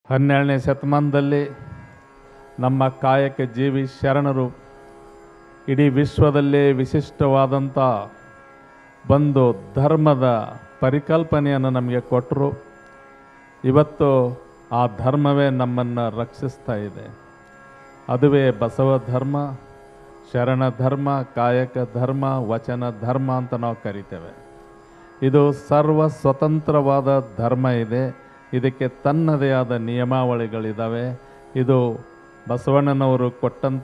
ಹನ್ನೆರಡನೇ ಶತಮಾನದಲ್ಲಿ ನಮ್ಮ ಕಾಯಕ ಜೀವಿ ಶರಣರು ಇಡೀ ವಿಶ್ವದಲ್ಲೇ ವಿಶಿಷ್ಟವಾದಂಥ ಒಂದು ಧರ್ಮದ ಪರಿಕಲ್ಪನೆಯನ್ನು ನಮಗೆ ಕೊಟ್ಟರು ಇವತ್ತು ಆ ಧರ್ಮವೇ ನಮ್ಮನ್ನು ರಕ್ಷಿಸ್ತಾ ಇದೆ ಅದುವೇ ಬಸವ ಧರ್ಮ ಶರಣ ಧರ್ಮ ಕಾಯಕ ಧರ್ಮ ವಚನ ಧರ್ಮ ಅಂತ ನಾವು ಕರಿತೇವೆ ಇದು ಸರ್ವ ಸ್ವತಂತ್ರವಾದ ಧರ್ಮ ಇದೆ ಇದಕ್ಕೆ ತನ್ನದೇ ಆದ ನಿಯಮಾವಳಿಗಳಿದ್ದಾವೆ ಇದು ಬಸವಣ್ಣನವರು ಕೊಟ್ಟಂಥ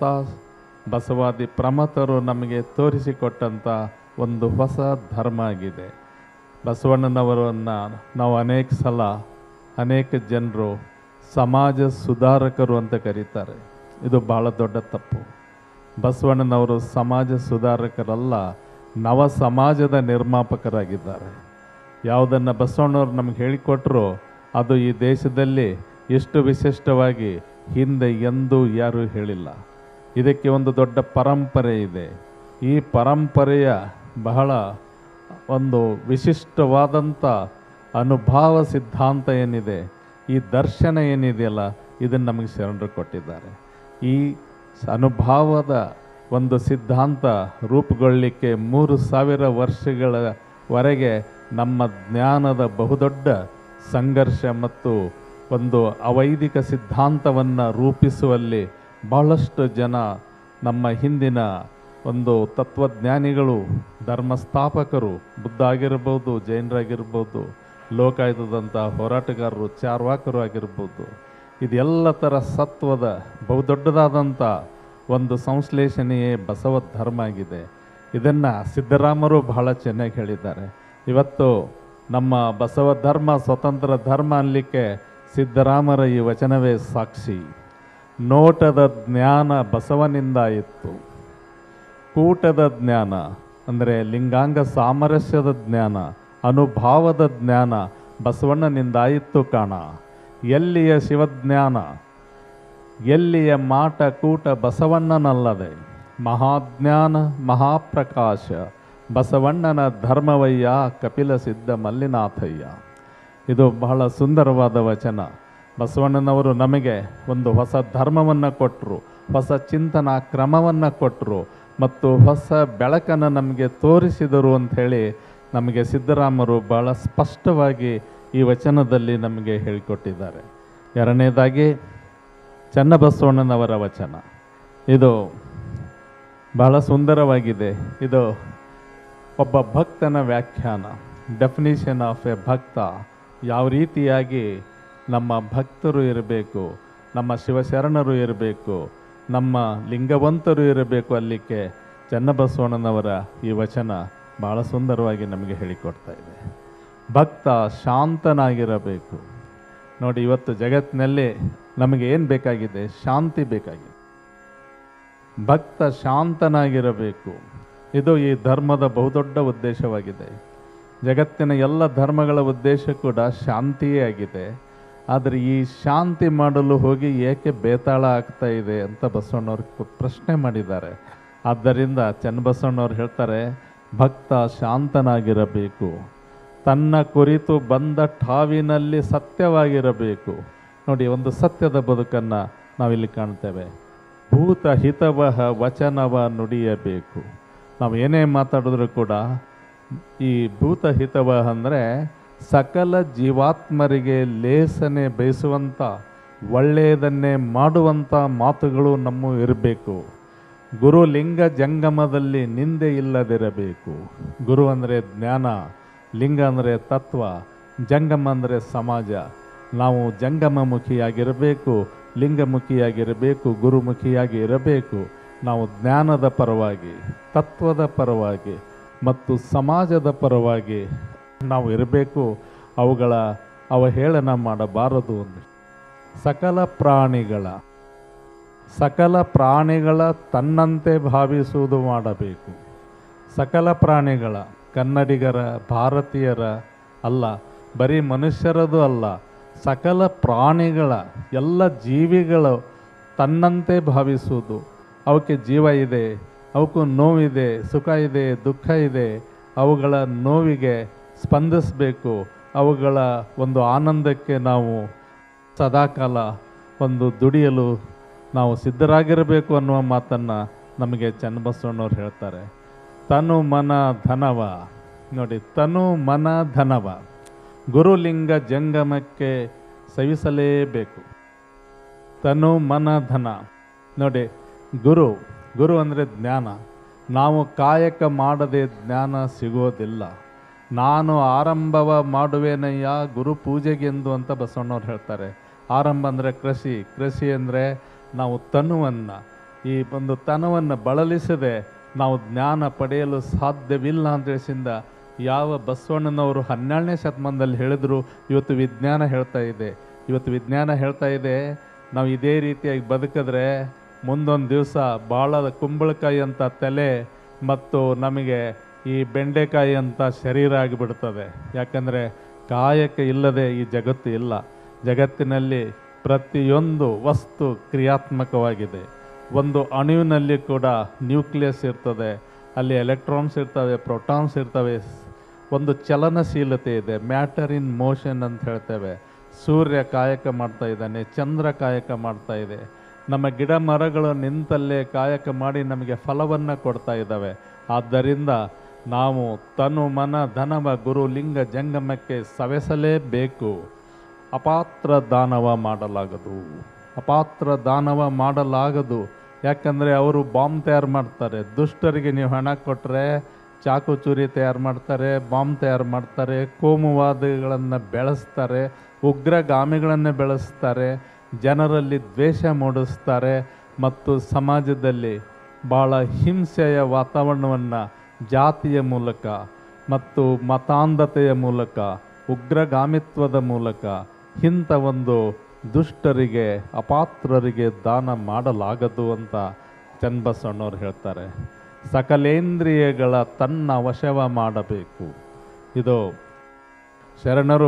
ಬಸವಾದಿ ಪ್ರಮತರು ನಮಗೆ ತೋರಿಸಿಕೊಟ್ಟಂಥ ಒಂದು ಹೊಸ ಧರ್ಮ ಆಗಿದೆ ಬಸವಣ್ಣನವರನ್ನು ನಾವು ಅನೇಕ ಸಲ ಅನೇಕ ಜನರು ಸಮಾಜ ಸುಧಾರಕರು ಅಂತ ಕರೀತಾರೆ ಇದು ಬಹಳ ದೊಡ್ಡ ತಪ್ಪು ಬಸವಣ್ಣನವರು ಸಮಾಜ ಸುಧಾರಕರಲ್ಲ ನವ ಸಮಾಜದ ನಿರ್ಮಾಪಕರಾಗಿದ್ದಾರೆ ಯಾವುದನ್ನು ಬಸವಣ್ಣವ್ರು ನಮ್ಗೆ ಹೇಳಿಕೊಟ್ರು ಅದು ಈ ದೇಶದಲ್ಲಿ ಎಷ್ಟು ವಿಶಿಷ್ಟವಾಗಿ ಹಿಂದೆ ಎಂದೂ ಯಾರೂ ಹೇಳಿಲ್ಲ ಇದಕ್ಕೆ ಒಂದು ದೊಡ್ಡ ಪರಂಪರೆ ಇದೆ ಈ ಪರಂಪರೆಯ ಬಹಳ ಒಂದು ವಿಶಿಷ್ಟವಾದಂಥ ಅನುಭಾವ ಸಿದ್ಧಾಂತ ಏನಿದೆ ಈ ದರ್ಶನ ಏನಿದೆಯಲ್ಲ ಇದನ್ನು ನಮಗೆ ಶರಣರು ಕೊಟ್ಟಿದ್ದಾರೆ ಈ ಸ- ಅನುಭಾವದ ಒಂದು ಸಿದ್ಧಾಂತ ರೂಪುಗೊಳ್ಳಲಿಕ್ಕೆ ಮೂರು ಸಾವಿರ ವರ್ಷಗಳವರೆಗೆ ನಮ್ಮ ಜ್ಞಾನದ ಬಹುದೊಡ್ಡ ಸಂಘರ್ಷ ಮತ್ತು ಒಂದು ಅವೈದಿಕ ಸಿದ್ಧಾಂತವನ್ನು ರೂಪಿಸುವಲ್ಲಿ ಬಹಳಷ್ಟು ಜನ ನಮ್ಮ ಹಿಂದಿನ ಒಂದು ತತ್ವಜ್ಞಾನಿಗಳು ಧರ್ಮಸ್ಥಾಪಕರು ಬುದ್ಧ ಆಗಿರ್ಬೋದು ಜೈನರಾಗಿರ್ಬೋದು ಲೋಕಾಯುಧದಂಥ ಹೋರಾಟಗಾರರು ಚಾರ್ವಾಕರು ಆಗಿರ್ಬೋದು ಇದೆಲ್ಲ ಥರ ಸತ್ವದ ಬಹುದೊಡ್ಡದಾದಂಥ ಒಂದು ಸಂಶ್ಲೇಷಣೆಯೇ ಬಸವ ಧರ್ಮ ಆಗಿದೆ ಇದನ್ನು ಸಿದ್ದರಾಮರು ಬಹಳ ಚೆನ್ನಾಗಿ ಹೇಳಿದ್ದಾರೆ ಇವತ್ತು ನಮ್ಮ ಬಸವ ಧರ್ಮ ಸ್ವತಂತ್ರ ಧರ್ಮ ಅನ್ನಲಿಕ್ಕೆ ಸಿದ್ದರಾಮರ ಈ ವಚನವೇ ಸಾಕ್ಷಿ ನೋಟದ ಜ್ಞಾನ ಬಸವನಿಂದ ಇತ್ತು ಕೂಟದ ಜ್ಞಾನ ಅಂದರೆ ಲಿಂಗಾಂಗ ಸಾಮರಸ್ಯದ ಜ್ಞಾನ ಅನುಭಾವದ ಜ್ಞಾನ ಬಸವಣ್ಣನಿಂದಾಯಿತು ಕಾಣ ಎಲ್ಲಿಯ ಶಿವಜ್ಞಾನ ಎಲ್ಲಿಯ ಮಾಟ ಕೂಟ ಬಸವಣ್ಣನಲ್ಲದೆ ಮಹಾಜ್ಞಾನ ಮಹಾಪ್ರಕಾಶ ಬಸವಣ್ಣನ ಧರ್ಮವಯ್ಯ ಕಪಿಲ ಸಿದ್ಧ ಮಲ್ಲಿನಾಥಯ್ಯ ಇದು ಬಹಳ ಸುಂದರವಾದ ವಚನ ಬಸವಣ್ಣನವರು ನಮಗೆ ಒಂದು ಹೊಸ ಧರ್ಮವನ್ನು ಕೊಟ್ಟರು ಹೊಸ ಚಿಂತನಾ ಕ್ರಮವನ್ನು ಕೊಟ್ಟರು ಮತ್ತು ಹೊಸ ಬೆಳಕನ್ನು ನಮಗೆ ತೋರಿಸಿದರು ಅಂಥೇಳಿ ನಮಗೆ ಸಿದ್ದರಾಮರು ಬಹಳ ಸ್ಪಷ್ಟವಾಗಿ ಈ ವಚನದಲ್ಲಿ ನಮಗೆ ಹೇಳಿಕೊಟ್ಟಿದ್ದಾರೆ ಎರಡನೇದಾಗಿ ಚನ್ನಬಸವಣ್ಣನವರ ವಚನ ಇದು ಬಹಳ ಸುಂದರವಾಗಿದೆ ಇದು ಒಬ್ಬ ಭಕ್ತನ ವ್ಯಾಖ್ಯಾನ ಡೆಫಿನಿಷನ್ ಆಫ್ ಎ ಭಕ್ತ ಯಾವ ರೀತಿಯಾಗಿ ನಮ್ಮ ಭಕ್ತರು ಇರಬೇಕು ನಮ್ಮ ಶಿವಶರಣರು ಇರಬೇಕು ನಮ್ಮ ಲಿಂಗವಂತರು ಇರಬೇಕು ಅಲ್ಲಿಕ್ಕೆ ಚನ್ನಬಸವಣ್ಣನವರ ಈ ವಚನ ಬಹಳ ಸುಂದರವಾಗಿ ನಮಗೆ ಹೇಳಿಕೊಡ್ತಾ ಇದೆ ಭಕ್ತ ಶಾಂತನಾಗಿರಬೇಕು ನೋಡಿ ಇವತ್ತು ಜಗತ್ತಿನಲ್ಲಿ ನಮಗೆ ಏನು ಬೇಕಾಗಿದೆ ಶಾಂತಿ ಬೇಕಾಗಿದೆ ಭಕ್ತ ಶಾಂತನಾಗಿರಬೇಕು ಇದು ಈ ಧರ್ಮದ ಬಹುದೊಡ್ಡ ಉದ್ದೇಶವಾಗಿದೆ ಜಗತ್ತಿನ ಎಲ್ಲ ಧರ್ಮಗಳ ಉದ್ದೇಶ ಕೂಡ ಶಾಂತಿಯೇ ಆಗಿದೆ ಆದರೆ ಈ ಶಾಂತಿ ಮಾಡಲು ಹೋಗಿ ಏಕೆ ಬೇತಾಳ ಆಗ್ತಾ ಇದೆ ಅಂತ ಬಸವಣ್ಣವ್ರು ಕು- ಪ್ರಶ್ನೆ ಮಾಡಿದ್ದಾರೆ ಆದ್ದರಿಂದ ಚನ್ನಬಸವಣ್ಣವ್ರು ಹೇಳ್ತಾರೆ ಭಕ್ತ ಶಾಂತನಾಗಿರಬೇಕು ತನ್ನ ಕುರಿತು ಬಂದ ಠಾವಿನಲ್ಲಿ ಸತ್ಯವಾಗಿರಬೇಕು ನೋಡಿ ಒಂದು ಸತ್ಯದ ಬದುಕನ್ನು ನಾವಿಲ್ಲಿ ಕಾಣ್ತೇವೆ ಭೂತ ಹಿತವಹ ವಚನವ ನುಡಿಯಬೇಕು ನಾವು ಏನೇ ಮಾತಾಡಿದ್ರು ಕೂಡ ಈ ಭೂತ ಹಿತವಹ ಅಂದರೆ ಸಕಲ ಜೀವಾತ್ಮರಿಗೆ ಲೇಸನೆ ಬಯಸುವಂಥ ಒಳ್ಳೆಯದನ್ನೇ ಮಾಡುವಂಥ ಮಾತುಗಳು ನಮ್ಮ ಇರಬೇಕು ಗುರು ಲಿಂಗ ಜಂಗಮದಲ್ಲಿ ನಿಂದೆ ಇಲ್ಲದಿರಬೇಕು ಗುರು ಅಂದರೆ ಜ್ಞಾನ ಲಿಂಗ ಅಂದರೆ ತತ್ವ ಜಂಗಮ ಅಂದರೆ ಸಮಾಜ ನಾವು ಜಂಗಮಮುಖಿಯಾಗಿರಬೇಕು ಲಿಂಗಮುಖಿಯಾಗಿರಬೇಕು ಗುರುಮುಖಿಯಾಗಿ ಇರಬೇಕು ನಾವು ಜ್ಞಾನದ ಪರವಾಗಿ ತತ್ವದ ಪರವಾಗಿ ಮತ್ತು ಸಮಾಜದ ಪರವಾಗಿ ನಾವು ಇರಬೇಕು ಅವುಗಳ ಅವಹೇಳನ ಮಾಡಬಾರದು ಅಂದೆ. ಸಕಲ ಪ್ರಾಣಿಗಳ ಸಕಲ ಪ್ರಾಣಿಗಳ ತನ್ನಂತೆ ಭಾವಿಸುವುದು ಮಾಡಬೇಕು ಸಕಲ ಪ್ರಾಣಿಗಳ ಕನ್ನಡಿಗರ ಭಾರತೀಯರ ಅಲ್ಲ ಬರೀ ಮನುಷ್ಯರದು ಅಲ್ಲ ಸಕಲ ಪ್ರಾಣಿಗಳ ಎಲ್ಲ ಜೀವಿಗಳು ತನ್ನಂತೆ ಭಾವಿಸುವುದು ಅವಕ್ಕೆ ಜೀವ ಇದೆ ಅವಕ್ಕೂ ನೋವಿದೆ ಸುಖ ಇದೆ ದುಃಖ ಇದೆ ಅವುಗಳ ನೋವಿಗೆ ಸ್ಪಂದಿಸಬೇಕು ಅವುಗಳ ಒಂದು ಆನಂದಕ್ಕೆ ನಾವು ಸದಾಕಾಲ ಒಂದು ದುಡಿಯಲು ನಾವು ಸಿದ್ಧರಾಗಿರಬೇಕು ಅನ್ನುವ ಮಾತನ್ನು ನಮಗೆ ಚನ್ನಬಸವಣ್ಣವ್ರು ಹೇಳ್ತಾರೆ ತನು ಮನ ಧನವ ನೋಡಿ ತನು ಮನ ಧನವ ಗುರುಲಿಂಗ ಜಂಗಮಕ್ಕೆ ಸವಿಸಲೇಬೇಕು ತನು ಮನ ಧನ ನೋಡಿ ಗುರು ಗುರು ಅಂದರೆ ಜ್ಞಾನ ನಾವು ಕಾಯಕ ಮಾಡದೆ ಜ್ಞಾನ ಸಿಗೋದಿಲ್ಲ ನಾನು ಆರಂಭವ ಮಾಡುವೇನಯ್ಯ ಗುರು ಪೂಜೆಗೆಂದು ಅಂತ ಬಸವಣ್ಣವ್ರು ಹೇಳ್ತಾರೆ ಆರಂಭ ಅಂದರೆ ಕೃಷಿ ಕೃಷಿ ಅಂದರೆ ನಾವು ತನುವನ್ನು ಈ ಒಂದು ತನವನ್ನು ಬಳಲಿಸದೆ ನಾವು ಜ್ಞಾನ ಪಡೆಯಲು ಸಾಧ್ಯವಿಲ್ಲ ಅಂತ ತಿಳಿಸಿಂದ ಯಾವ ಬಸವಣ್ಣನವರು ಹನ್ನೆರಡನೇ ಶತಮಾನದಲ್ಲಿ ಹೇಳಿದ್ರು ಇವತ್ತು ವಿಜ್ಞಾನ ಹೇಳ್ತಾ ಇದೆ ಇವತ್ತು ವಿಜ್ಞಾನ ಹೇಳ್ತಾ ಇದೆ ನಾವು ಇದೇ ರೀತಿಯಾಗಿ ಬದುಕಿದ್ರೆ ಮುಂದೊಂದು ದಿವಸ ಭಾಳ ಕುಂಬಳಕಾಯಿ ಅಂತ ತಲೆ ಮತ್ತು ನಮಗೆ ಈ ಬೆಂಡೆಕಾಯಿ ಅಂತ ಶರೀರ ಆಗಿಬಿಡ್ತದೆ ಯಾಕಂದರೆ ಕಾಯಕ ಇಲ್ಲದೆ ಈ ಜಗತ್ತು ಇಲ್ಲ ಜಗತ್ತಿನಲ್ಲಿ ಪ್ರತಿಯೊಂದು ವಸ್ತು ಕ್ರಿಯಾತ್ಮಕವಾಗಿದೆ ಒಂದು ಅಣುವಿನಲ್ಲಿ ಕೂಡ ನ್ಯೂಕ್ಲಿಯಸ್ ಇರ್ತದೆ ಅಲ್ಲಿ ಎಲೆಕ್ಟ್ರಾನ್ಸ್ ಇರ್ತವೆ ಪ್ರೋಟಾನ್ಸ್ ಇರ್ತವೆ ಒಂದು ಚಲನಶೀಲತೆ ಇದೆ ಮ್ಯಾಟರ್ ಇನ್ ಮೋಷನ್ ಅಂತ ಹೇಳ್ತೇವೆ ಸೂರ್ಯ ಕಾಯಕ ಮಾಡ್ತಾ ಇದ್ದಾನೆ ಚಂದ್ರ ಕಾಯಕ ಮಾಡ್ತಾ ಇದೆ ನಮ್ಮ ಗಿಡ ಮರಗಳು ನಿಂತಲ್ಲೇ ಕಾಯಕ ಮಾಡಿ ನಮಗೆ ಫಲವನ್ನು ಕೊಡ್ತಾ ಇದ್ದಾವೆ ಆದ್ದರಿಂದ ನಾವು ತನು ಮನ ಧನವ ಗುರು ಲಿಂಗ ಜಂಗಮಕ್ಕೆ ಸವೆಸಲೇಬೇಕು ಅಪಾತ್ರ ದಾನವ ಮಾಡಲಾಗದು ಅಪಾತ್ರ ದಾನವ ಮಾಡಲಾಗದು ಯಾಕಂದರೆ ಅವರು ಬಾಂಬ್ ತಯಾರು ಮಾಡ್ತಾರೆ ದುಷ್ಟರಿಗೆ ನೀವು ಹಣ ಕೊಟ್ಟರೆ ಚಾಕು ಚೂರಿ ತಯಾರು ಮಾಡ್ತಾರೆ ಬಾಂಬ್ ತಯಾರು ಮಾಡ್ತಾರೆ ಕೋಮುವಾದಿಗಳನ್ನು ಬೆಳೆಸ್ತಾರೆ ಉಗ್ರಗಾಮಿಗಳನ್ನು ಬೆಳೆಸ್ತಾರೆ ಜನರಲ್ಲಿ ದ್ವೇಷ ಮೂಡಿಸ್ತಾರೆ ಮತ್ತು ಸಮಾಜದಲ್ಲಿ ಭಾಳ ಹಿಂಸೆಯ ವಾತಾವರಣವನ್ನು ಜಾತಿಯ ಮೂಲಕ ಮತ್ತು ಮತಾಂಧತೆಯ ಮೂಲಕ ಉಗ್ರಗಾಮಿತ್ವದ ಮೂಲಕ ಇಂಥ ಒಂದು ದುಷ್ಟರಿಗೆ ಅಪಾತ್ರರಿಗೆ ದಾನ ಮಾಡಲಾಗದು ಅಂತ ಚನ್ನಬಸವಣ್ಣವ್ರು ಹೇಳ್ತಾರೆ ಸಕಲೇಂದ್ರಿಯಗಳ ತನ್ನ ವಶವ ಮಾಡಬೇಕು ಇದು ಶರಣರು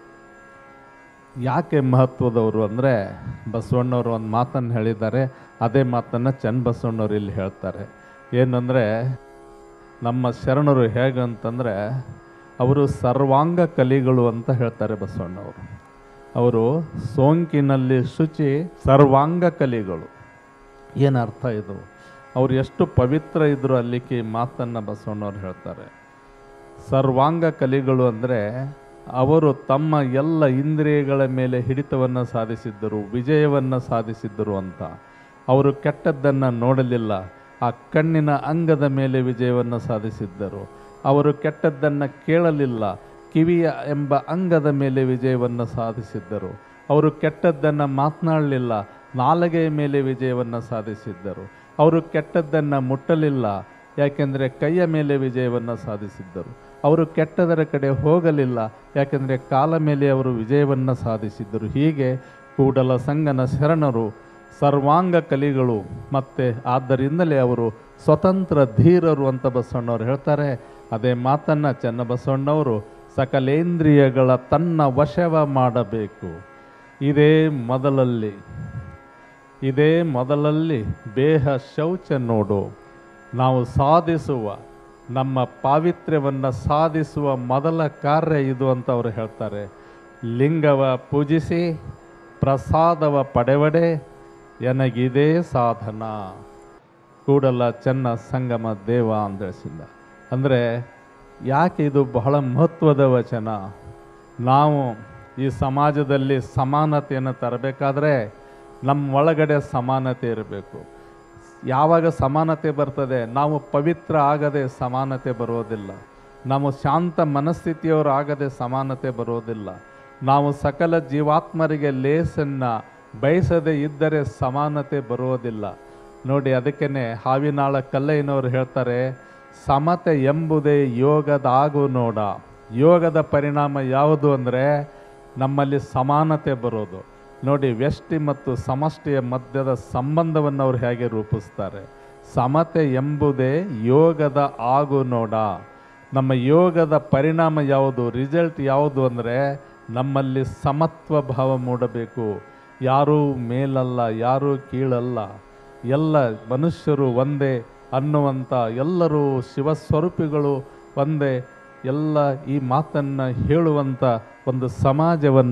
ಯಾಕೆ ಮಹತ್ವದವರು ಅಂದರೆ ಬಸವಣ್ಣವರು ಒಂದು ಮಾತನ್ನು ಹೇಳಿದ್ದಾರೆ ಅದೇ ಮಾತನ್ನು ಚನ್ನಬಸವಣ್ಣವ್ರು ಇಲ್ಲಿ ಹೇಳ್ತಾರೆ ಏನಂದರೆ ನಮ್ಮ ಶರಣರು ಹೇಗಂತಂದರೆ ಅವರು ಸರ್ವಾಂಗ ಕಲಿಗಳು ಅಂತ ಹೇಳ್ತಾರೆ ಬಸವಣ್ಣವರು ಅವರು ಸೋಂಕಿನಲ್ಲಿ ಶುಚಿ ಸರ್ವಾಂಗ ಕಲಿಗಳು ಏನು ಅರ್ಥ ಇದು ಅವ್ರು ಎಷ್ಟು ಪವಿತ್ರ ಇದ್ರು ಅಲ್ಲಿಗೆ ಈ ಮಾತನ್ನು ಬಸವಣ್ಣವ್ರು ಹೇಳ್ತಾರೆ ಸರ್ವಾಂಗ ಕಲಿಗಳು ಅಂದರೆ ಅವರು ತಮ್ಮ ಎಲ್ಲ ಇಂದ್ರಿಯಗಳ ಮೇಲೆ ಹಿಡಿತವನ್ನು ಸಾಧಿಸಿದ್ದರು ವಿಜಯವನ್ನು ಸಾಧಿಸಿದ್ದರು ಅಂತ ಅವರು ಕೆಟ್ಟದ್ದನ್ನು ನೋಡಲಿಲ್ಲ ಆ ಕಣ್ಣಿನ ಅಂಗದ ಮೇಲೆ ವಿಜಯವನ್ನು ಸಾಧಿಸಿದ್ದರು ಅವರು ಕೆಟ್ಟದ್ದನ್ನು ಕೇಳಲಿಲ್ಲ ಕಿವಿಯ ಎಂಬ ಅಂಗದ ಮೇಲೆ ವಿಜಯವನ್ನು ಸಾಧಿಸಿದ್ದರು ಅವರು ಕೆಟ್ಟದ್ದನ್ನು ಮಾತನಾಡಲಿಲ್ಲ ನಾಲಗೆಯ ಮೇಲೆ ವಿಜಯವನ್ನು ಸಾಧಿಸಿದ್ದರು ಅವರು ಕೆಟ್ಟದ್ದನ್ನು ಮುಟ್ಟಲಿಲ್ಲ ಯಾಕೆಂದರೆ ಕೈಯ ಮೇಲೆ ವಿಜಯವನ್ನು ಸಾಧಿಸಿದ್ದರು ಅವರು ಕೆಟ್ಟದರ ಕಡೆ ಹೋಗಲಿಲ್ಲ ಯಾಕೆಂದರೆ ಕಾಲ ಮೇಲೆ ಅವರು ವಿಜಯವನ್ನು ಸಾಧಿಸಿದ್ದರು ಹೀಗೆ ಕೂಡಲ ಸಂಗನ ಶರಣರು ಸರ್ವಾಂಗ ಕಲಿಗಳು ಮತ್ತು ಆದ್ದರಿಂದಲೇ ಅವರು ಸ್ವತಂತ್ರ ಧೀರರು ಅಂತ ಬಸವಣ್ಣವ್ರು ಹೇಳ್ತಾರೆ ಅದೇ ಮಾತನ್ನು ಚನ್ನಬಸವಣ್ಣವರು ಸಕಲೇಂದ್ರಿಯಗಳ ತನ್ನ ವಶವ ಮಾಡಬೇಕು ಇದೇ ಮೊದಲಲ್ಲಿ ಇದೇ ಮೊದಲಲ್ಲಿ ದೇಹ ಶೌಚ ನೋಡು ನಾವು ಸಾಧಿಸುವ ನಮ್ಮ ಪಾವಿತ್ರ್ಯವನ್ನು ಸಾಧಿಸುವ ಮೊದಲ ಕಾರ್ಯ ಇದು ಅಂತ ಅವರು ಹೇಳ್ತಾರೆ ಲಿಂಗವ ಪೂಜಿಸಿ ಪ್ರಸಾದವ ಪಡೆವಡೆ ಎನಗಿದೇ ಸಾಧನ ಕೂಡಲ ಚೆನ್ನ ಸಂಗಮ ದೇವ ಅಂದಿಸಿದ ಅಂದರೆ ಯಾಕೆ ಇದು ಬಹಳ ಮಹತ್ವದ ವಚನ ನಾವು ಈ ಸಮಾಜದಲ್ಲಿ ಸಮಾನತೆಯನ್ನು ತರಬೇಕಾದ್ರೆ ನಮ್ಮ ಒಳಗಡೆ ಸಮಾನತೆ ಇರಬೇಕು ಯಾವಾಗ ಸಮಾನತೆ ಬರ್ತದೆ ನಾವು ಪವಿತ್ರ ಆಗದೆ ಸಮಾನತೆ ಬರೋದಿಲ್ಲ ನಾವು ಶಾಂತ ಮನಸ್ಥಿತಿಯವರು ಆಗದೆ ಸಮಾನತೆ ಬರೋದಿಲ್ಲ ನಾವು ಸಕಲ ಜೀವಾತ್ಮರಿಗೆ ಲೇಸನ್ನು ಬಯಸದೇ ಇದ್ದರೆ ಸಮಾನತೆ ಬರೋದಿಲ್ಲ ನೋಡಿ ಅದಕ್ಕೇ ಹಾವಿನಾಳ ಕಲ್ಲಯ್ಯನವರು ಹೇಳ್ತಾರೆ ಸಮತೆ ಎಂಬುದೇ ಯೋಗದ ಆಗು ನೋಡ ಯೋಗದ ಪರಿಣಾಮ ಯಾವುದು ಅಂದರೆ ನಮ್ಮಲ್ಲಿ ಸಮಾನತೆ ಬರೋದು ನೋಡಿ ವ್ಯಷ್ಟಿ ಮತ್ತು ಸಮಷ್ಟಿಯ ಮಧ್ಯದ ಸಂಬಂಧವನ್ನು ಅವರು ಹೇಗೆ ರೂಪಿಸ್ತಾರೆ ಸಮತೆ ಎಂಬುದೇ ಯೋಗದ ಆಗು ನೋಡ ನಮ್ಮ ಯೋಗದ ಪರಿಣಾಮ ಯಾವುದು ರಿಸಲ್ಟ್ ಯಾವುದು ಅಂದರೆ ನಮ್ಮಲ್ಲಿ ಸಮತ್ವ ಭಾವ ಮೂಡಬೇಕು ಯಾರೂ ಮೇಲಲ್ಲ ಯಾರೂ ಕೀಳಲ್ಲ ಎಲ್ಲ ಮನುಷ್ಯರು ಒಂದೇ ಅನ್ನುವಂಥ ಎಲ್ಲರೂ ಶಿವಸ್ವರೂಪಿಗಳು ಒಂದೇ ಎಲ್ಲ ಈ ಮಾತನ್ನು ಹೇಳುವಂಥ ಒಂದು ಸಮಾಜವನ್ನು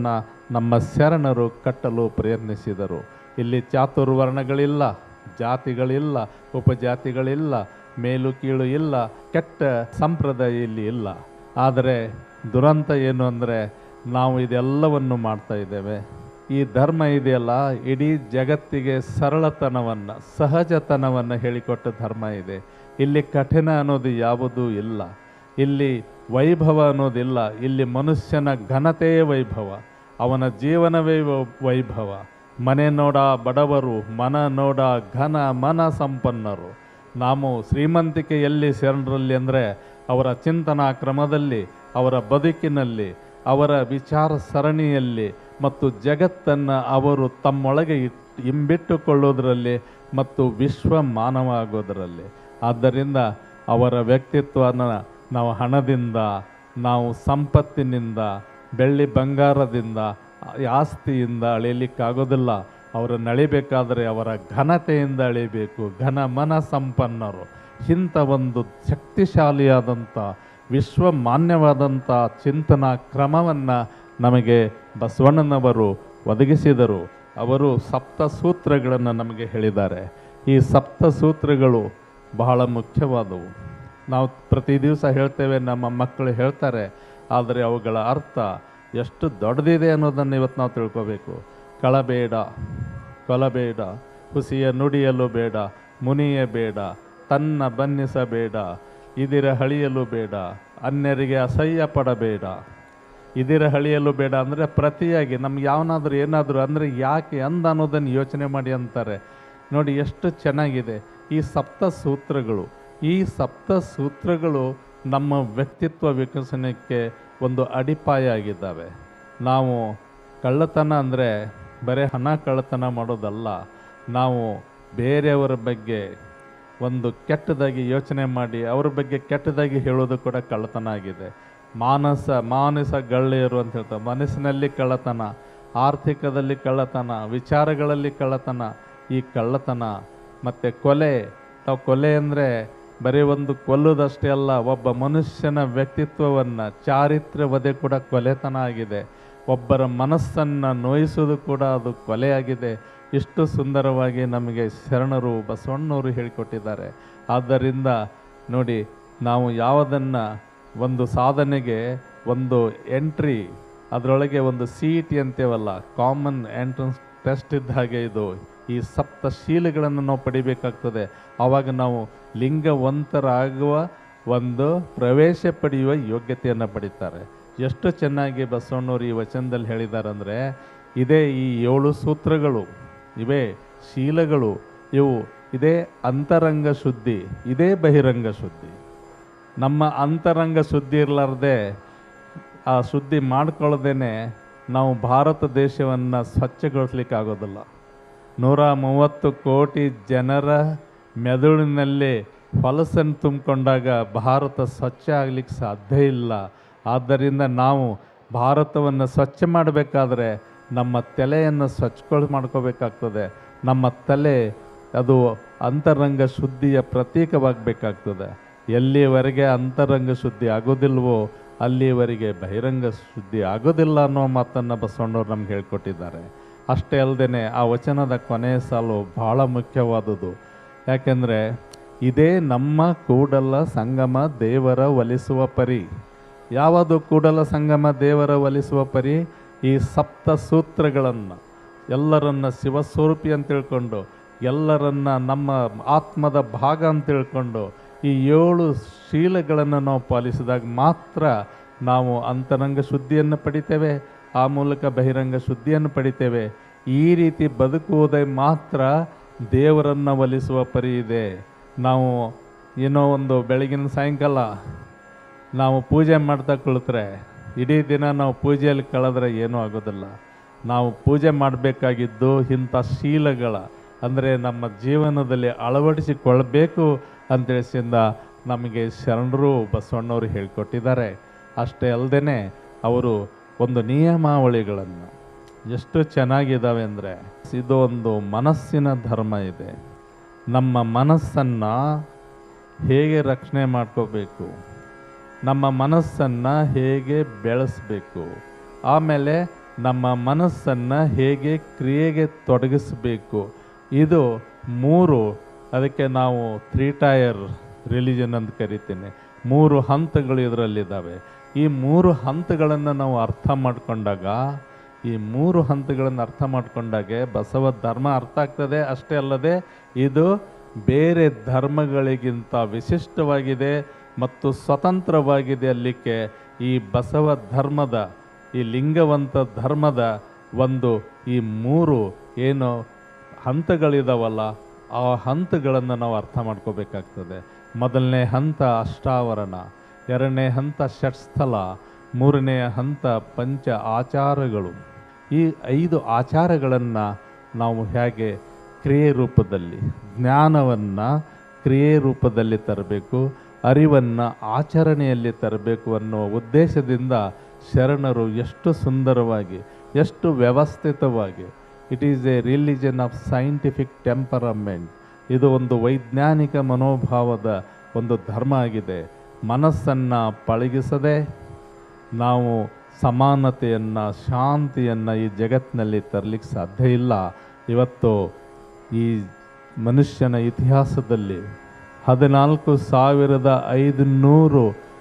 ನಮ್ಮ ಶರಣರು ಕಟ್ಟಲು ಪ್ರಯತ್ನಿಸಿದರು ಇಲ್ಲಿ ಚಾತುರ್ವರ್ಣಗಳಿಲ್ಲ ಜಾತಿಗಳಿಲ್ಲ ಉಪಜಾತಿಗಳಿಲ್ಲ ಮೇಲು ಕೀಳು ಇಲ್ಲ ಕೆಟ್ಟ ಸಂಪ್ರದಾಯ ಇಲ್ಲಿ ಇಲ್ಲ ಆದರೆ ದುರಂತ ಏನು ಅಂದರೆ ನಾವು ಇದೆಲ್ಲವನ್ನು ಮಾಡ್ತಾ ಇದ್ದೇವೆ ಈ ಧರ್ಮ ಇದೆಯಲ್ಲ ಇಡೀ ಜಗತ್ತಿಗೆ ಸರಳತನವನ್ನು ಸಹಜತನವನ್ನು ಹೇಳಿಕೊಟ್ಟ ಧರ್ಮ ಇದೆ ಇಲ್ಲಿ ಕಠಿಣ ಅನ್ನೋದು ಯಾವುದೂ ಇಲ್ಲ ಇಲ್ಲಿ ವೈಭವ ಅನ್ನೋದಿಲ್ಲ ಇಲ್ಲಿ ಮನುಷ್ಯನ ಘನತೆಯೇ ವೈಭವ ಅವನ ಜೀವನವೇ ವ- ವೈಭವ ಮನೆ ನೋಡ ಬಡವರು ಮನ ನೋಡ ಘನ ಮನ ಸಂಪನ್ನರು ನಾವು ಶ್ರೀಮಂತಿಕೆ ಎಲ್ಲಿ ಶರಣರಲ್ಲಿ ಅಂದರೆ ಅವರ ಚಿಂತನಾ ಕ್ರಮದಲ್ಲಿ ಅವರ ಬದುಕಿನಲ್ಲಿ ಅವರ ವಿಚಾರ ಸರಣಿಯಲ್ಲಿ ಮತ್ತು ಜಗತ್ತನ್ನು ಅವರು ತಮ್ಮೊಳಗೆ ಇಟ್- ಇಂಬಿಟ್ಟುಕೊಳ್ಳೋದರಲ್ಲಿ ಮತ್ತು ವಿಶ್ವ ಮಾನವ ಆಗೋದರಲ್ಲಿ ಆದ್ದರಿಂದ ಅವರ ವ್ಯಕ್ತಿತ್ವನ ನಾವು ಹಣದಿಂದ ನಾವು ಸಂಪತ್ತಿನಿಂದ ಬೆಳ್ಳಿ ಬಂಗಾರದಿಂದ ಆಸ್ತಿಯಿಂದ ಅಳಿಲಿಕ್ಕಾಗೋದಿಲ್ಲ ಅವರನ್ನು ಅಳಿಬೇಕಾದರೆ ಅವರ ಘನತೆಯಿಂದ ಅಳಿಬೇಕು ಘನ ಮನ ಸಂಪನ್ನರು ಇಂಥ ಒಂದು ಶಕ್ತಿಶಾಲಿಯಾದಂಥ ವಿಶ್ವ ಮಾನ್ಯವಾದಂಥ ಚಿಂತನಾ ಕ್ರಮವನ್ನು ನಮಗೆ ಬಸವಣ್ಣನವರು ಒದಗಿಸಿದರು ಅವರು ಸಪ್ತ ಸೂತ್ರಗಳನ್ನು ನಮಗೆ ಹೇಳಿದ್ದಾರೆ ಈ ಸಪ್ತ ಸೂತ್ರಗಳು ಬಹಳ ಮುಖ್ಯವಾದವು ನಾವು ಪ್ರತಿ ದಿವಸ ಹೇಳ್ತೇವೆ ನಮ್ಮ ಮಕ್ಕಳು ಹೇಳ್ತಾರೆ ಆದರೆ ಅವುಗಳ ಅರ್ಥ ಎಷ್ಟು ದೊಡ್ಡದಿದೆ ಅನ್ನೋದನ್ನು ಇವತ್ತು ನಾವು ತಿಳ್ಕೋಬೇಕು ಕಳಬೇಡ ಕೊಲಬೇಡ ಹುಸಿಯ ನುಡಿಯಲು ಬೇಡ ಮುನಿಯ ಬೇಡ ತನ್ನ ಬನ್ನಿಸಬೇಡ ಇದಿರ ಹಳಿಯಲು ಬೇಡ ಅನ್ಯರಿಗೆ ಅಸಹ್ಯ ಪಡಬೇಡ ಇದಿರ ಹಳಿಯಲು ಬೇಡ ಅಂದರೆ ಪ್ರತಿಯಾಗಿ ನಮ್ಗೆ ಯಾವನಾದ್ರೂ ಏನಾದರೂ ಅಂದರೆ ಯಾಕೆ ಅಂದ ಅನ್ನೋದನ್ನು ಯೋಚನೆ ಮಾಡಿ ಅಂತಾರೆ ನೋಡಿ ಎಷ್ಟು ಚೆನ್ನಾಗಿದೆ ಈ ಸಪ್ತ ಸೂತ್ರಗಳು ಈ ಸಪ್ತ ಸೂತ್ರಗಳು ನಮ್ಮ ವ್ಯಕ್ತಿತ್ವ ವಿಕಸನಕ್ಕೆ ಒಂದು ಅಡಿಪಾಯ ಆಗಿದ್ದಾವೆ ನಾವು ಕಳ್ಳತನ ಅಂದರೆ ಬರೀ ಹಣ ಕಳ್ಳತನ ಮಾಡೋದಲ್ಲ ನಾವು ಬೇರೆಯವರ ಬಗ್ಗೆ ಒಂದು ಕೆಟ್ಟದಾಗಿ ಯೋಚನೆ ಮಾಡಿ ಅವ್ರ ಬಗ್ಗೆ ಕೆಟ್ಟದಾಗಿ ಹೇಳೋದು ಕೂಡ ಕಳ್ಳತನ ಆಗಿದೆ ಮಾನಸ ಮಾನಸ ಗಳ್ಳೆಯರು ಅಂತ ಹೇಳ್ತಾರೆ ಮನಸ್ಸಿನಲ್ಲಿ ಕಳ್ಳತನ ಆರ್ಥಿಕದಲ್ಲಿ ಕಳ್ಳತನ ವಿಚಾರಗಳಲ್ಲಿ ಕಳ್ಳತನ ಈ ಕಳ್ಳತನ ಮತ್ತು ಕೊಲೆ ತಾವು ಕೊಲೆ ಅಂದರೆ ಬರೀ ಒಂದು ಕೊಲ್ಲುವುದಷ್ಟೇ ಅಲ್ಲ ಒಬ್ಬ ಮನುಷ್ಯನ ವ್ಯಕ್ತಿತ್ವವನ್ನು ಚಾರಿತ್ರ್ಯ ವಧೆ ಕೂಡ ಕೊಲೆತನ ಆಗಿದೆ ಒಬ್ಬರ ಮನಸ್ಸನ್ನು ನೋಯಿಸೋದು ಕೂಡ ಅದು ಕೊಲೆಯಾಗಿದೆ ಇಷ್ಟು ಸುಂದರವಾಗಿ ನಮಗೆ ಶರಣರು ಬಸವಣ್ಣವರು ಹೇಳಿಕೊಟ್ಟಿದ್ದಾರೆ ಆದ್ದರಿಂದ ನೋಡಿ ನಾವು ಯಾವುದನ್ನು ಒಂದು ಸಾಧನೆಗೆ ಒಂದು ಎಂಟ್ರಿ ಅದರೊಳಗೆ ಒಂದು ಸಿ ಇ ಟಿ ಅಂತೇವಲ್ಲ ಕಾಮನ್ ಎಂಟ್ರೆನ್ಸ್ ಟೆಸ್ಟ್ ಇದ್ದ ಹಾಗೆ ಇದು ಈ ಸಪ್ತ ಶೀಲಗಳನ್ನು ನಾವು ಪಡಿಬೇಕಾಗ್ತದೆ ಆವಾಗ ನಾವು ಲಿಂಗವಂತರಾಗುವ ಒಂದು ಪ್ರವೇಶ ಪಡೆಯುವ ಯೋಗ್ಯತೆಯನ್ನು ಪಡಿತಾರೆ ಎಷ್ಟು ಚೆನ್ನಾಗಿ ಬಸವಣ್ಣವರು ಈ ವಚನದಲ್ಲಿ ಹೇಳಿದ್ದಾರೆ ಅಂದರೆ ಇದೇ ಈ ಏಳು ಸೂತ್ರಗಳು ಇವೇ ಶೀಲಗಳು ಇವು ಇದೇ ಅಂತರಂಗ ಶುದ್ಧಿ ಇದೇ ಬಹಿರಂಗ ಶುದ್ಧಿ ನಮ್ಮ ಅಂತರಂಗ ಶುದ್ಧಿ ಇರಲಾರ್ದೆ ಆ ಶುದ್ಧಿ ಮಾಡ್ಕೊಳ್ಳದೇನೆ ನಾವು ಭಾರತ ದೇಶವನ್ನು ಸ್ವಚ್ಛಗೊಳಿಸ್ಲಿಕ್ಕೆ ಆಗೋದಿಲ್ಲ ನೂರ ಮೂವತ್ತು ಕೋಟಿ ಜನರ ಮೆದುಳಿನಲ್ಲಿ ಹೊಲಸನ್ನು ತುಂಬಿಕೊಂಡಾಗ ಭಾರತ ಸ್ವಚ್ಛ ಆಗಲಿಕ್ಕೆ ಸಾಧ್ಯ ಇಲ್ಲ ಆದ್ದರಿಂದ ನಾವು ಭಾರತವನ್ನು ಸ್ವಚ್ಛ ಮಾಡಬೇಕಾದ್ರೆ ನಮ್ಮ ತಲೆಯನ್ನು ಸ್ವಚ್ಛಗೊಳ ಮಾಡ್ಕೋಬೇಕಾಗ್ತದೆ ನಮ್ಮ ತಲೆ ಅದು ಅಂತರಂಗ ಶುದ್ಧಿಯ ಪ್ರತೀಕವಾಗಬೇಕಾಗ್ತದೆ ಎಲ್ಲಿವರೆಗೆ ಅಂತರಂಗ ಶುದ್ಧಿ ಆಗೋದಿಲ್ವೋ ಅಲ್ಲಿವರೆಗೆ ಬಹಿರಂಗ ಶುದ್ಧಿ ಆಗೋದಿಲ್ಲ ಅನ್ನೋ ಮಾತನ್ನು ಬಸವಣ್ಣವ್ರು ನಮ್ಗೆ ಹೇಳ್ಕೊಟ್ಟಿದ್ದಾರೆ ಅಷ್ಟೇ ಅಲ್ಲದೆ ಆ ವಚನದ ಕೊನೆಯ ಸಾಲು ಬಹಳ ಮುಖ್ಯವಾದುದು ಯಾಕೆಂದರೆ ಇದೇ ನಮ್ಮ ಕೂಡಲ ಸಂಗಮ ದೇವರ ಒಲಿಸುವ ಪರಿ ಯಾವುದು ಕೂಡಲ ಸಂಗಮ ದೇವರ ಒಲಿಸುವ ಪರಿ ಈ ಸಪ್ತ ಸೂತ್ರಗಳನ್ನು ಎಲ್ಲರನ್ನ ಶಿವಸ್ವರೂಪಿ ಅಂತ ತಿಳ್ಕೊಂಡು ಎಲ್ಲರನ್ನ ನಮ್ಮ ಆತ್ಮದ ಭಾಗ ಅಂತ ತಿಳ್ಕೊಂಡು ಈ ಏಳು ಶೀಲಗಳನ್ನು ನಾವು ಪಾಲಿಸಿದಾಗ ಮಾತ್ರ ನಾವು ಅಂತರಂಗ ಶುದ್ಧಿಯನ್ನು ಪಡಿತೇವೆ ಆ ಮೂಲಕ ಬಹಿರಂಗ ಶುದ್ಧಿಯನ್ನು ಪಡಿತೇವೆ ಈ ರೀತಿ ಬದುಕುವುದೇ ಮಾತ್ರ ದೇವರನ್ನು ಒಲಿಸುವ ಪರಿ ಇದೆ ನಾವು ಏನೋ ಒಂದು ಬೆಳಗಿನ ಸಾಯಂಕಾಲ ನಾವು ಪೂಜೆ ಮಾಡ್ತಾ ಕುಳಿತರೆ ಇಡೀ ದಿನ ನಾವು ಪೂಜೆಯಲ್ಲಿ ಕಳೆದ್ರೆ ಏನೂ ಆಗೋದಿಲ್ಲ ನಾವು ಪೂಜೆ ಮಾಡಬೇಕಾಗಿದ್ದು ಇಂಥ ಶೀಲಗಳ ಅಂದರೆ ನಮ್ಮ ಜೀವನದಲ್ಲಿ ಅಳವಡಿಸಿಕೊಳ್ಬೇಕು ಅಂತೇಳಿಸಿಂದ ನಮಗೆ ಶರಣರು ಬಸವಣ್ಣವರು ಹೇಳಿಕೊಟ್ಟಿದ್ದಾರೆ ಅಷ್ಟೇ ಅಲ್ಲದೆ ಅವರು ಒಂದು ನಿಯಮಾವಳಿಗಳನ್ನು ಎಷ್ಟು ಚೆನ್ನಾಗಿದ್ದಾವೆ ಅಂದರೆ ಇದು ಒಂದು ಮನಸ್ಸಿನ ಧರ್ಮ ಇದೆ ನಮ್ಮ ಮನಸ್ಸನ್ನು ಹೇಗೆ ರಕ್ಷಣೆ ಮಾಡ್ಕೋಬೇಕು ನಮ್ಮ ಮನಸ್ಸನ್ನು ಹೇಗೆ ಬೆಳೆಸಬೇಕು ಆಮೇಲೆ ನಮ್ಮ ಮನಸ್ಸನ್ನು ಹೇಗೆ ಕ್ರಿಯೆಗೆ ತೊಡಗಿಸಬೇಕು ಇದು ಮೂರು ಅದಕ್ಕೆ ನಾವು ತ್ರೀ ಟೈರ್ ರಿಲಿಜನ್ ಅಂತ ಕರಿತೀನಿ ಮೂರು ಹಂತಗಳು ಇದರಲ್ಲಿದ್ದಾವೆ ಈ ಮೂರು ಹಂತಗಳನ್ನು ನಾವು ಅರ್ಥ ಮಾಡಿಕೊಂಡಾಗ ಈ ಮೂರು ಹಂತಗಳನ್ನು ಅರ್ಥ ಮಾಡಿಕೊಂಡಾಗೆ ಬಸವ ಧರ್ಮ ಅರ್ಥ ಆಗ್ತದೆ ಅಷ್ಟೇ ಅಲ್ಲದೆ ಇದು ಬೇರೆ ಧರ್ಮಗಳಿಗಿಂತ ವಿಶಿಷ್ಟವಾಗಿದೆ ಮತ್ತು ಸ್ವತಂತ್ರವಾಗಿದೆ ಅಲ್ಲಿಕ್ಕೆ ಈ ಬಸವ ಧರ್ಮದ ಈ ಲಿಂಗವಂತ ಧರ್ಮದ ಒಂದು ಈ ಮೂರು ಏನು ಹಂತಗಳಿದಾವಲ್ಲ ಆ ಹಂತಗಳನ್ನು ನಾವು ಅರ್ಥ ಮಾಡ್ಕೋಬೇಕಾಗ್ತದೆ ಮೊದಲನೇ ಹಂತ ಅಷ್ಟಾವರಣ ಎರಡನೇ ಹಂತ ಷಟ್ಸ್ಥಲ ಮೂರನೇ ಹಂತ ಪಂಚ ಆಚಾರಗಳು ಈ ಐದು ಆಚಾರಗಳನ್ನು ನಾವು ಹೇಗೆ ಕ್ರಿಯೆ ರೂಪದಲ್ಲಿ ಜ್ಞಾನವನ್ನು ಕ್ರಿಯೆ ರೂಪದಲ್ಲಿ ತರಬೇಕು ಅರಿವನ್ನು ಆಚರಣೆಯಲ್ಲಿ ತರಬೇಕು ಅನ್ನುವ ಉದ್ದೇಶದಿಂದ ಶರಣರು ಎಷ್ಟು ಸುಂದರವಾಗಿ ಎಷ್ಟು ವ್ಯವಸ್ಥಿತವಾಗಿ it is a religion of scientific temperament ಇದು ಒಂದು ವೈಜ್ಞಾನಿಕ ಮನೋಭಾವದ ಒಂದು ಧರ್ಮ ಆಗಿದೆ ಮನಸ್ಸನ್ನು ಪಳಗಿಸದೆ ನಾವು ಸಮಾನತೆಯನ್ನು ಶಾಂತಿಯನ್ನು ಈ ಜಗತ್ತಿನಲ್ಲಿ ತರಲಿಕ್ಕೆ ಸಾಧ್ಯ ಇಲ್ಲ ಇವತ್ತು ಈ ಮನುಷ್ಯನ ಇತಿಹಾಸದಲ್ಲಿ ಹದಿನಾಲ್ಕು ಸಾವಿರದ ಐದುನೂರು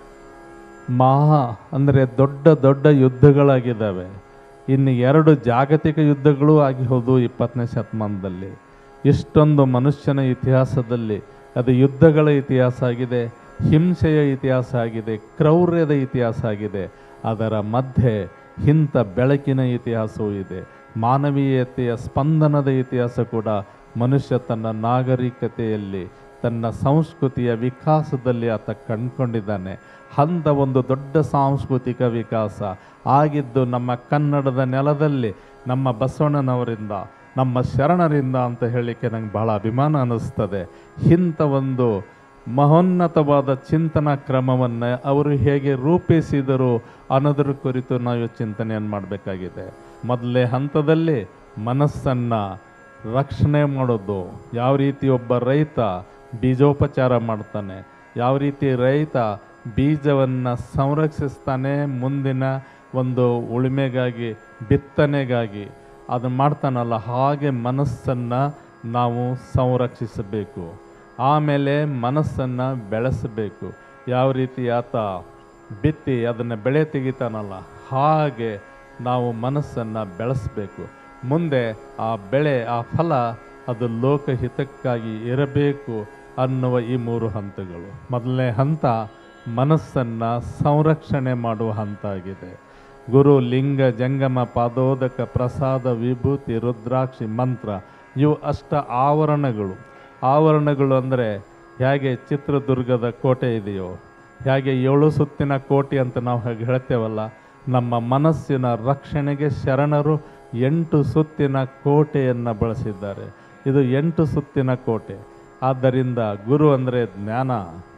ಮಹಾ ಅಂದರೆ ದೊಡ್ಡ ದೊಡ್ಡ ಯುದ್ಧಗಳಾಗಿದ್ದಾವೆ ಇನ್ನು ಎರಡು ಜಾಗತಿಕ ಯುದ್ಧಗಳು ಆಗಿ ಹೋದವು ಇಪ್ಪತ್ತನೇ ಶತಮಾನದಲ್ಲಿ ಇಷ್ಟೊಂದು ಮನುಷ್ಯನ ಇತಿಹಾಸದಲ್ಲಿ ಅದು ಯುದ್ಧಗಳ ಇತಿಹಾಸ ಆಗಿದೆ ಹಿಂಸೆಯ ಇತಿಹಾಸ ಆಗಿದೆ ಕ್ರೌರ್ಯದ ಇತಿಹಾಸ ಆಗಿದೆ ಅದರ ಮಧ್ಯೆ ಇಂಥ ಬೆಳಕಿನ ಇತಿಹಾಸವೂ ಇದೆ ಮಾನವೀಯತೆಯ ಸ್ಪಂದನದ ಇತಿಹಾಸ ಕೂಡ ಮನುಷ್ಯ ತನ್ನ ನಾಗರಿಕತೆಯಲ್ಲಿ ತನ್ನ ಸಂಸ್ಕೃತಿಯ ವಿಕಾಸದಲ್ಲಿ ಆತ ಕಂಡುಕೊಂಡಿದ್ದಾನೆ ಅಂಥ ಒಂದು ದೊಡ್ಡ ಸಾಂಸ್ಕೃತಿಕ ವಿಕಾಸ ಆಗಿದ್ದು ನಮ್ಮ ಕನ್ನಡದ ನೆಲದಲ್ಲಿ ನಮ್ಮ ಬಸವಣ್ಣನವರಿಂದ ನಮ್ಮ ಶರಣರಿಂದ ಅಂತ ಹೇಳಲಿಕ್ಕೆ ನಂಗೆ ಬಹಳ ಅಭಿಮಾನ ಅನ್ನಿಸ್ತದೆ ಇಂಥ ಒಂದು ಮಹೋನ್ನತವಾದ ಚಿಂತನಾ ಕ್ರಮವನ್ನು ಅವರು ಹೇಗೆ ರೂಪಿಸಿದರು ಅನ್ನೋದ್ರ ಕುರಿತು ನಾವು ಚಿಂತನೆಯನ್ನು ಮಾಡಬೇಕಾಗಿದೆ ಮೊದಲೇ ಹಂತದಲ್ಲಿ ಮನಸ್ಸನ್ನು ರಕ್ಷಣೆ ಮಾಡೋದು ಯಾವ ರೀತಿ ಒಬ್ಬ ರೈತ ಬೀಜೋಪಚಾರ ಮಾಡ್ತಾನೆ ಯಾವ ರೀತಿ ರೈತ ಬೀಜವನ್ನು ಸಂರಕ್ಷಿಸ್ತಾನೆ ಮುಂದಿನ ಒಂದು ಉಳುಮೆಗಾಗಿ ಬಿತ್ತನೆಗಾಗಿ ಅದನ್ನು ಮಾಡ್ತಾನಲ್ಲ ಹಾಗೆ ಮನಸ್ಸನ್ನು ನಾವು ಸಂರಕ್ಷಿಸಬೇಕು ಆಮೇಲೆ ಮನಸ್ಸನ್ನು ಬೆಳೆಸಬೇಕು ಯಾವ ರೀತಿ ಆತ ಬಿತ್ತಿ ಅದನ್ನು ಬೆಳೆ ತೆಗಿತಾನಲ್ಲ ಹಾಗೆ ನಾವು ಮನಸ್ಸನ್ನು ಬೆಳೆಸಬೇಕು ಮುಂದೆ ಆ ಬೆಳೆ ಆ ಫಲ ಅದು ಲೋಕಹಿತಕ್ಕಾಗಿ ಇರಬೇಕು ಅನ್ನುವ ಈ ಮೂರು ಹಂತಗಳು ಮೊದಲನೇ ಹಂತ ಮನಸ್ಸನ್ನು ಸಂರಕ್ಷಣೆ ಮಾಡುವ ಹಂತ ಆಗಿದೆ ಗುರು ಲಿಂಗ ಜಂಗಮ ಪಾದೋದಕ ಪ್ರಸಾದ ವಿಭೂತಿ ರುದ್ರಾಕ್ಷಿ ಮಂತ್ರ ಇವು ಅಷ್ಟ ಆವರಣಗಳು ಆವರಣಗಳು ಅಂದರೆ ಹೇಗೆ ಚಿತ್ರದುರ್ಗದ ಕೋಟೆ ಇದೆಯೋ ಹೇಗೆ ಏಳು ಸುತ್ತಿನ ಕೋಟೆ ಅಂತ ನಾವು ಹಾಗೆ ಹೇಳ್ತೇವಲ್ಲ ನಮ್ಮ ಮನಸ್ಸಿನ ರಕ್ಷಣೆಗೆ ಶರಣರು ಎಂಟು ಸುತ್ತಿನ ಕೋಟೆಯನ್ನು ಬಳಸಿದ್ದಾರೆ ಇದು ಎಂಟು ಸುತ್ತಿನ ಕೋಟೆ ಆದ್ದರಿಂದ ಗುರು ಅಂದರೆ ಜ್ಞಾನ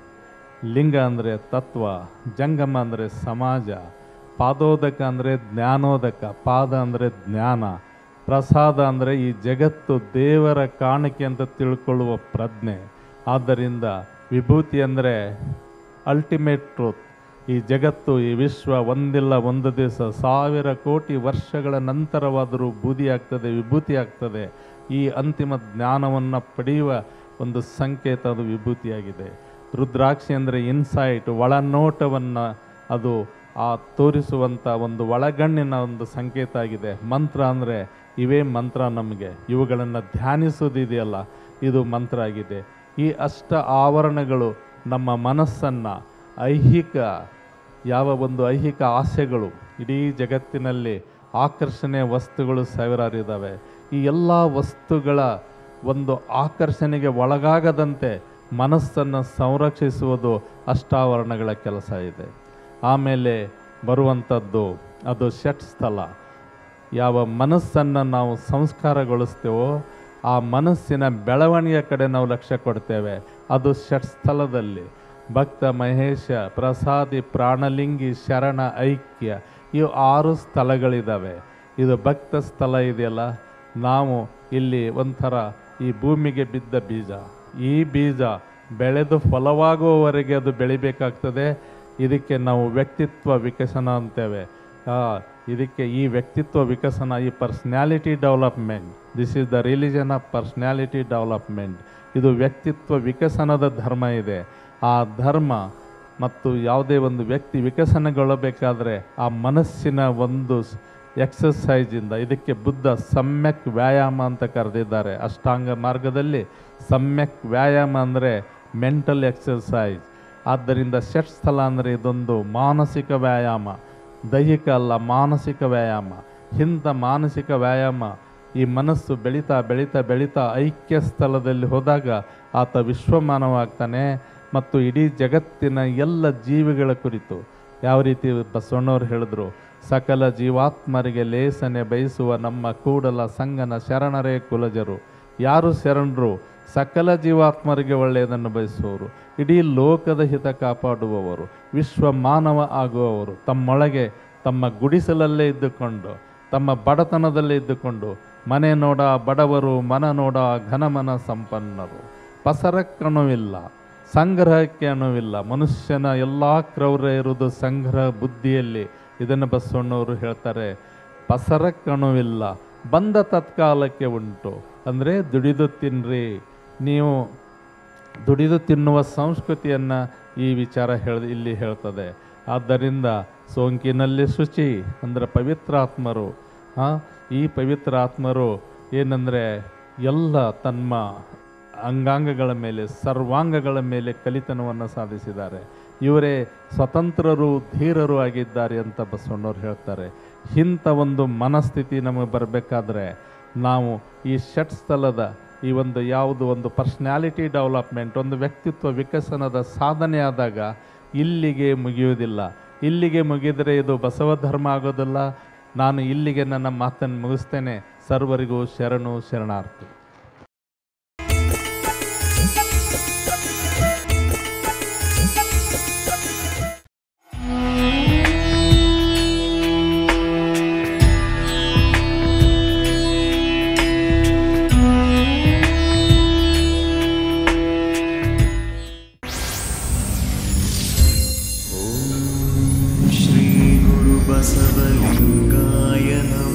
ಲಿಂಗ ಅಂದರೆ ತತ್ವ ಜಂಗಮ ಅಂದರೆ ಸಮಾಜ ಪಾದೋದಕ ಅಂದರೆ ಜ್ಞಾನೋದಕ ಪಾದ ಅಂದರೆ ಜ್ಞಾನ ಪ್ರಸಾದ ಅಂದರೆ ಈ ಜಗತ್ತು ದೇವರ ಕಾಣಿಕೆ ಅಂತ ತಿಳ್ಕೊಳ್ಳುವ ಪ್ರಜ್ಞೆ ಆದ್ದರಿಂದ ವಿಭೂತಿ ಅಂದರೆ ಅಲ್ಟಿಮೇಟ್ ಟ್ರೂತ್ ಈ ಜಗತ್ತು ಈ ವಿಶ್ವ ಒಂದಿಲ್ಲ ಒಂದು ದಿವಸ ಸಾವಿರ ಕೋಟಿ ವರ್ಷಗಳ ನಂತರವಾದರೂ ಬೂದಿ ಆಗ್ತದೆ ವಿಭೂತಿ ಆಗ್ತದೆ ಈ ಅಂತಿಮ ಜ್ಞಾನವನ್ನು ಪಡೆಯುವ ಒಂದು ಸಂಕೇತ ಅದು ವಿಭೂತಿಯಾಗಿದೆ ರುದ್ರಾಕ್ಷಿ ಅಂದರೆ ಇನ್ಸೈಟ್ ಒಳನೋಟವನ್ನು ಅದು ಆ ತೋರಿಸುವಂಥ ಒಂದು ಒಳಗಣ್ಣಿನ ಒಂದು ಸಂಕೇತ ಆಗಿದೆ ಮಂತ್ರ ಅಂದರೆ ಇವೇ ಮಂತ್ರ ನಮಗೆ ಇವುಗಳನ್ನು ಧ್ಯಾನಿಸೋದಿದೆಯಲ್ಲ ಇದು ಮಂತ್ರ ಆಗಿದೆ ಈ ಅಷ್ಟ ಆವರಣಗಳು ನಮ್ಮ ಮನಸ್ಸನ್ನು ಐಹಿಕ ಯಾವ ಒಂದು ಐಹಿಕ ಆಸೆಗಳು ಇಡೀ ಜಗತ್ತಿನಲ್ಲಿ ಆಕರ್ಷಣೆಯ ವಸ್ತುಗಳು ಸಾವಿರಾರು ಇದ್ದಾವೆ ಈ ಎಲ್ಲ ವಸ್ತುಗಳ ಒಂದು ಆಕರ್ಷಣೆಗೆ ಒಳಗಾಗದಂತೆ ಮನಸ್ಸನ್ನು ಸಂರಕ್ಷಿಸುವುದು ಅಷ್ಟಾವರಣಗಳ ಕೆಲಸ ಇದೆ ಆಮೇಲೆ ಬರುವಂಥದ್ದು ಅದು ಷಟ್ ಸ್ಥಳ ಯಾವ ಮನಸ್ಸನ್ನು ನಾವು ಸಂಸ್ಕಾರಗೊಳಿಸ್ತೇವೋ ಆ ಮನಸ್ಸಿನ ಬೆಳವಣಿಗೆಯ ಕಡೆ ನಾವು ಲಕ್ಷ್ಯ ಕೊಡ್ತೇವೆ ಅದು ಷಟ್ ಸ್ಥಳದಲ್ಲಿ ಭಕ್ತ ಮಹೇಶ ಪ್ರಸಾದಿ ಪ್ರಾಣಲಿಂಗಿ ಶರಣ ಐಕ್ಯ ಇವು ಆರು ಸ್ಥಳಗಳಿದ್ದಾವೆ ಇದು ಭಕ್ತ ಸ್ಥಳ ಇದೆಯಲ್ಲ ನಾವು ಇಲ್ಲಿ ಒಂಥರ ಈ ಭೂಮಿಗೆ ಬಿದ್ದ ಬೀಜ ಈ ಬೀಜ ಬೆಳೆದು ಫಲವಾಗುವವರೆಗೆ ಅದು ಬೆಳಿಬೇಕಾಗ್ತದೆ ಇದಕ್ಕೆ ನಾವು ವ್ಯಕ್ತಿತ್ವ ವಿಕಸನ ಅಂತೇವೆ ಆ, ಇದಕ್ಕೆ ಈ ವ್ಯಕ್ತಿತ್ವ ವಿಕಸನ ಈ personality development this is the religion of personality development ಇದು ವ್ಯಕ್ತಿತ್ವ ವಿಕಸನದ ಧರ್ಮ ಇದೆ ಆ ಧರ್ಮ ಮತ್ತು ಯಾವುದೇ ಒಂದು ವ್ಯಕ್ತಿ ವಿಕಸನಗೊಳ್ಳಬೇಕಾದ್ರೆ ಆ ಮನಸ್ಸಿನ ಒಂದು ಎಕ್ಸಸೈಜಿಂದ ಇದಕ್ಕೆ ಬುದ್ಧ ಸಮ್ಯಕ್ ವ್ಯಾಯಾಮ ಅಂತ ಕರೆದಿದ್ದಾರೆ ಅಷ್ಟಾಂಗ ಮಾರ್ಗದಲ್ಲಿ ಸಮ್ಯಕ್ ವ್ಯಾಯಾಮ ಅಂದರೆ ಮೆಂಟಲ್ ಎಕ್ಸಸೈಸ್ ಆದ್ದರಿಂದ ಷಟ್ ಸ್ಥಳ ಅಂದರೆ ಇದೊಂದು ಮಾನಸಿಕ ವ್ಯಾಯಾಮ ದೈಹಿಕ ಅಲ್ಲ ಮಾನಸಿಕ ವ್ಯಾಯಾಮ ಇಂಥ ಮಾನಸಿಕ ವ್ಯಾಯಾಮ ಈ ಮನಸ್ಸು ಬೆಳೀತಾ ಬೆಳೀತಾ ಬೆಳೀತಾ ಐಕ್ಯ ಸ್ಥಳದಲ್ಲಿ ಹೋದಾಗ ಆತ ವಿಶ್ವಮಾನವಾಗ್ತಾನೆ ಮತ್ತು ಇಡೀ ಜಗತ್ತಿನ ಎಲ್ಲ ಜೀವಿಗಳ ಕುರಿತು ಯಾವ ರೀತಿ ಬಸವಣ್ಣವ್ರು ಹೇಳಿದ್ರು ಸಕಲ ಜೀವಾತ್ಮರಿಗೆ ಲೇಸನೆ ಬಯಸುವ ನಮ್ಮ ಕೂಡಲ ಸಂಗನ ಶರಣರೇ ಕುಲಜರು ಯಾರು ಶರಣರು ಸಕಲ ಜೀವಾತ್ಮರಿಗೆ ಒಳ್ಳೆಯದನ್ನು ಬಯಸುವವರು ಇಡೀ ಲೋಕದ ಹಿತ ಕಾಪಾಡುವವರು ವಿಶ್ವ ಮಾನವ ಆಗುವವರು ತಮ್ಮೊಳಗೆ ತಮ್ಮ ಗುಡಿಸಲಲ್ಲೇ ಇದ್ದುಕೊಂಡು ತಮ್ಮ ಬಡತನದಲ್ಲೇ ಇದ್ದುಕೊಂಡು ಮನೆ ನೋಡ ಬಡವರು ಮನ ನೋಡ ಘನಮನ ಸಂಪನ್ನರು ಪಸರಕ್ಕಣವಿಲ್ಲ ಸಂಗ್ರಹಕ್ಕೆ ಅಣುವಿಲ್ಲ ಮನುಷ್ಯನ ಎಲ್ಲ ಕ್ರೌರ್ಯ ಇರುವುದು ಸಂಗ್ರಹ ಬುದ್ಧಿಯಲ್ಲಿ ಇದನ್ನು ಬಸವಣ್ಣವರು ಹೇಳ್ತಾರೆ ಪಸರಕ್ಕಣುವಿಲ್ಲ ಬಂದ ತತ್ಕಾಲಕ್ಕೆ ಉಂಟು ಅಂದರೆ ದುಡಿದು ತಿನ್ನಿರಿ ನೀವು ದುಡಿದು ತಿನ್ನುವ ಸಂಸ್ಕೃತಿಯನ್ನು ಈ ವಿಚಾರ ಹೇಳ ಇಲ್ಲಿ ಹೇಳ್ತದೆ ಆದ್ದರಿಂದ ಸೋಂಕಿನಲ್ಲಿ ಶುಚಿ ಅಂದರೆ ಪವಿತ್ರಾತ್ಮರು ಆ, ಈ ಪವಿತ್ರಾತ್ಮರು ಏನಂದರೆ ಎಲ್ಲ ತಮ್ಮ ಅಂಗಾಂಗಗಳ ಮೇಲೆ ಸರ್ವಾಂಗಗಳ ಮೇಲೆ ಕಲಿತನವನ್ನು ಸಾಧಿಸಿದ್ದಾರೆ ಇವರೇ ಸ್ವತಂತ್ರರು ಧೀರರು ಆಗಿದ್ದಾರೆ ಅಂತ ಬಸವಣ್ಣವ್ರು ಹೇಳ್ತಾರೆ ಇಂಥ ಒಂದು ಮನಸ್ಥಿತಿ ನಮಗೆ ಬರಬೇಕಾದ್ರೆ ನಾವು ಈ ಷಟ್ ಸ್ಥಳದ ಈ ಒಂದು ಯಾವುದು ಒಂದು ಪರ್ಸ್ನ್ಯಾಲಿಟಿ ಡೆವಲಪ್ಮೆಂಟ್ ಒಂದು ವ್ಯಕ್ತಿತ್ವ ವಿಕಸನದ ಸಾಧನೆ ಆದಾಗ ಇಲ್ಲಿಗೆ ಮುಗಿಯುವುದಿಲ್ಲ ಇಲ್ಲಿಗೆ ಮುಗಿದರೆ ಇದು ಬಸವ ಧರ್ಮ ಆಗೋದಿಲ್ಲ ನಾನು ಇಲ್ಲಿಗೆ ನನ್ನ ಮಾತನ್ನು ಮುಗಿಸ್ತೇನೆ ಸರ್ವರಿಗೂ ಶರಣು ಶರಣಾರ್ಥಿ श्रीगुरुबसवलिङ्गाय नमः